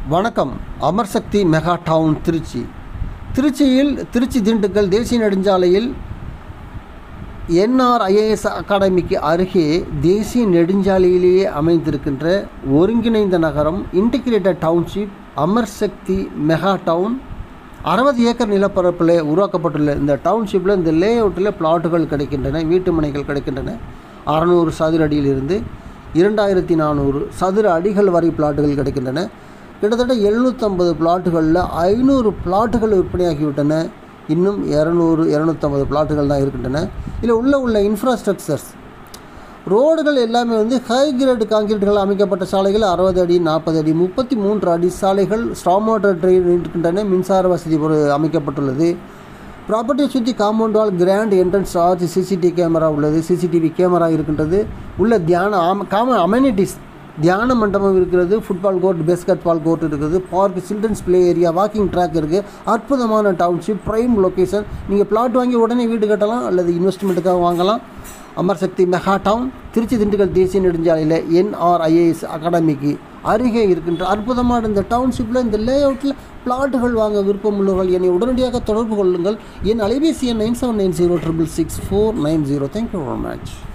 வணக்கம் Amar Shakti mega town Trichy திருச்சியில் திருச்சி திண்டுக்கல் தேசிய நெடுஞ்சாலையில் என்ஆர்ஐஏஎஸ் அகாடமிக்கு அருகே தேசிய நெடுஞ்சாலையிலேயே அமைந்திருக்கின்ற ஒருங்கிணைந்த நகரம் integrated township Amar Shakti mega town அறுபது ஏக்கர் நிலப்பரப்பில் உருவாக்கப்பட்டுள்ள இந்த டவுன்ஷிப்பில் இந்த லே அவுட்டில் பிளாட்டுகள் கிடைக்கின்றன வீட்டு மனைகள் கிடைக்கின்றன அறநூறு சதுர அடியிலிருந்து இரண்டாயிரத்தி நானூறு சதுர அடிகள் வரை பிளாட்டுகள் கிடைக்கின்றன கிட்டத்தட்ட எழுநூற்றம்பது பிளாட்டுகளில் ஐநூறு பிளாட்டுகள் விற்பனையாகிவிட்டன இன்னும் இரநூறு இரநூத்தம்பது பிளாட்டுகள் தான் இருக்கின்றன இதில் உள்ள உள்ள இன்ஃப்ராஸ்ட்ரக்சர்ஸ் ரோடுகள் எல்லாமே வந்து ஹை கிரேடு காங்கிரீட்டுகள் அமைக்கப்பட்ட சாலைகள் அறுபது அடி நாற்பது அடி முப்பத்தி மூன்று அடி சாலைகள் ஸ்டாம் வாட்டர் ட்ரெயின் இருக்கின்றன மின்சார வசதி ஒரு அமைக்கப்பட்டுள்ளது ப்ராப்பர்ட்டியை சுற்றி compound wall grand entrance arch CCTV camera உள்ளது சிசிடிவி கேமரா இருக்கின்றது உள்ள தியான ஆம காமன் அமெனிட்டிஸ் தியான மண்டபம் இருக்கிறது football court basketball court இருக்குது park children's play area walking track இருக்குது அற்புதமான டவுன்ஷிப் ப்ரைம் லொக்கேஷன் நீங்கள் பிளாட் வாங்கி உடனே வீடு கட்டலாம் அல்லது இன்வெஸ்ட்மெண்ட்டுக்காக வாங்கலாம் அமர் சக்தி மெகா டவுன் திருச்சி திண்டுக்கல் தேசிய நெடுஞ்சாலையில் என்ஆர்ஐஏஎஸ் அகாடமிக்கு அருகே இருக்கின்ற அற்புதமான இந்த டவுன்ஷிப்பில் இந்த லே அவுட்டில் பிளாட்டுகள் வாங்க விருப்பம் உள்ளவர்கள் என்னை உடனடியாக தொடர்பு கொள்ளுங்கள் என் அலைபேசி எண் nine seven nine zero triple six four nine zero thank you very much